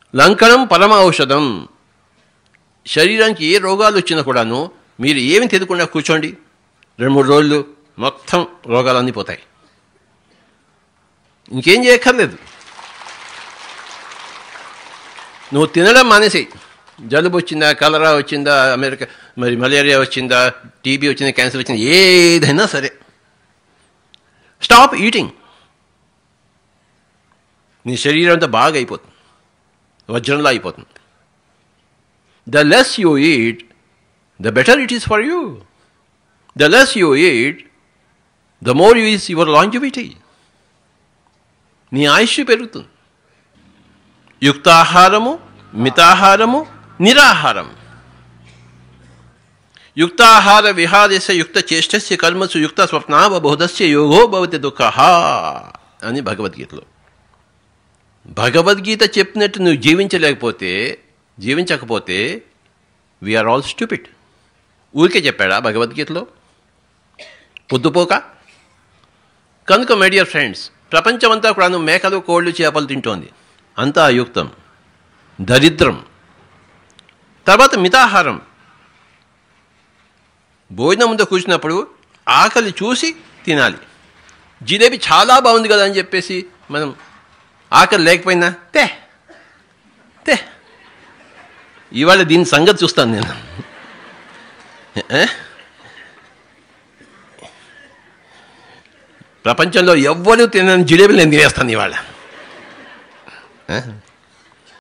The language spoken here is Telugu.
లంకణం పరమ ఔషధం శరీరానికి ఏ రోగాలు వచ్చినా కూడాను మీరు ఏమి తినకుండా కూర్చోండి రెండు మూడు రోజులు మొత్తం రోగాలన్నీ పోతాయి ఇంకేం చేయక్కర్లేదు నువ్వు తినడం మానేసి జలుబు వచ్చిందా కలరా వచ్చిందా అమెరికా మరి మలేరియా వచ్చిందా టీబీ వచ్చిందా క్యాన్సర్ వచ్చిందా ఏదైనా సరే స్టాప్ ఈటింగ్ నీ శరీరం అంతా బాగా అయిపోతుంది వజ్రంలా అయిపోతుంది the less you eat the better it is for you the less you eat the more you is your longevity నీ ఆయుష్ పెరుగుతుంది యుక్తాహారము మితాహారము నిరాహారం యుక్తాహార విహారస్య యుక్త చేష్టస్య కర్మసు యుక్త స్వప్నావబోధస్య యోగో భవతి దుఃఖ అని భగవద్గీతలో భగవద్గీత చెప్పినట్టు నువ్వు జీవించలేకపోతే జీవించకపోతే వీఆర్ ఆల్ స్టూపిడ్ ఊరికే చెప్పాడా భగవద్గీతలో పొద్దుపోక కనుక మై డియర్ ఫ్రెండ్స్ ప్రపంచమంతా కూడా నువ్వు మేకలు కోళ్ళు చేపలు తింటోంది అంతా అయుక్తం దరిద్రం తర్వాత మితాహారం భోజనం ముందు కూర్చున్నప్పుడు ఆకలి చూసి తినాలి జిలేబీ చాలా బాగుంది కదా అని చెప్పేసి మనం ఆకలి లేకపోయినా తే తే ఇవాళ దీని సంగతి చూస్తాను నేను ఏ? ప్రపంచంలో ఎవ్వరూ తినని జిలేబీలు నేను తినేస్తాను ఇవాళ ఏ?